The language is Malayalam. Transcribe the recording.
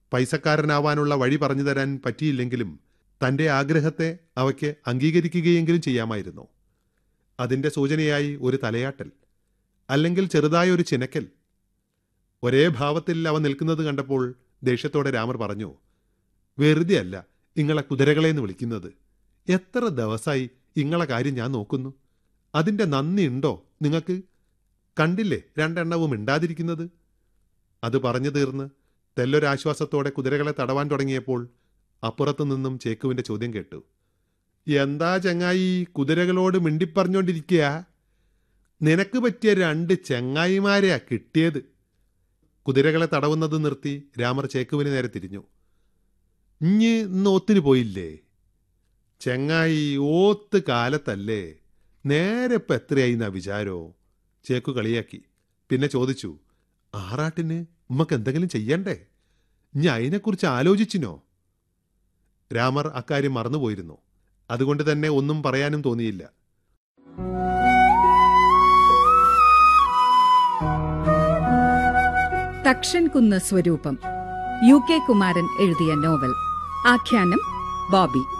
പൈസക്കാരനാവാനുള്ള വഴി പറഞ്ഞു തരാൻ പറ്റിയില്ലെങ്കിലും തന്റെ ആഗ്രഹത്തെ അവയ്ക്ക് അംഗീകരിക്കുകയെങ്കിലും ചെയ്യാമായിരുന്നു അതിന്റെ സൂചനയായി ഒരു തലയാട്ടൽ അല്ലെങ്കിൽ ചെറുതായ ഒരു ചിനക്കൽ ഒരേ ഭാവത്തിൽ അവ നിൽക്കുന്നത് കണ്ടപ്പോൾ ദേഷ്യത്തോടെ രാമർ പറഞ്ഞു വെറുതെ അല്ല ഇങ്ങളെ കുതിരകളെന്ന് വിളിക്കുന്നത് എത്ര ദിവസമായി ഇങ്ങളെ കാര്യം ഞാൻ നോക്കുന്നു അതിന്റെ നന്ദി ഉണ്ടോ നിങ്ങൾക്ക് കണ്ടില്ലേ രണ്ടെണ്ണവും മിണ്ടാതിരിക്കുന്നത് അത് പറഞ്ഞു തീർന്ന് തെല്ലൊരാശ്വാസത്തോടെ കുതിരകളെ തടവാൻ തുടങ്ങിയപ്പോൾ അപ്പുറത്തു നിന്നും ചേക്കുവിന്റെ ചോദ്യം കേട്ടു എന്താ ചങ്ങായി കുതിരകളോട് മിണ്ടിപ്പറഞ്ഞോണ്ടിരിക്കുക നിനക്ക് പറ്റിയ രണ്ട് ചങ്ങായിമാരെയാ കിട്ടിയത് കുതിരകളെ തടവുന്നത് നിർത്തി രാമർ ചേക്കുവിന് നേരെ തിരിഞ്ഞു ഇഞ്ഞ് ഇന്ന് ഓത്തിന് പോയില്ലേ ചെങ്ങായി ഓത്ത് കാലത്തല്ലേ നേരെ ഇപ്പം എത്രയായി എന്നാ വിചാരോ ചേക്കു കളിയാക്കി പിന്നെ ചോദിച്ചു ആറാട്ടിന് ഉമ്മക്ക് എന്തെങ്കിലും ചെയ്യണ്ടേ ഇനി അതിനെക്കുറിച്ച് ആലോചിച്ചിനോ രാമർ അക്കാര്യം മറന്നുപോയിരുന്നു അതുകൊണ്ട് തന്നെ ഒന്നും പറയാനും തോന്നിയില്ല തക്ഷൻ കുന്ന് സ്വരൂപം യു കെ കുമാരൻ എഴുതിയ നോവൽ ആഖ്യാനം ബോബി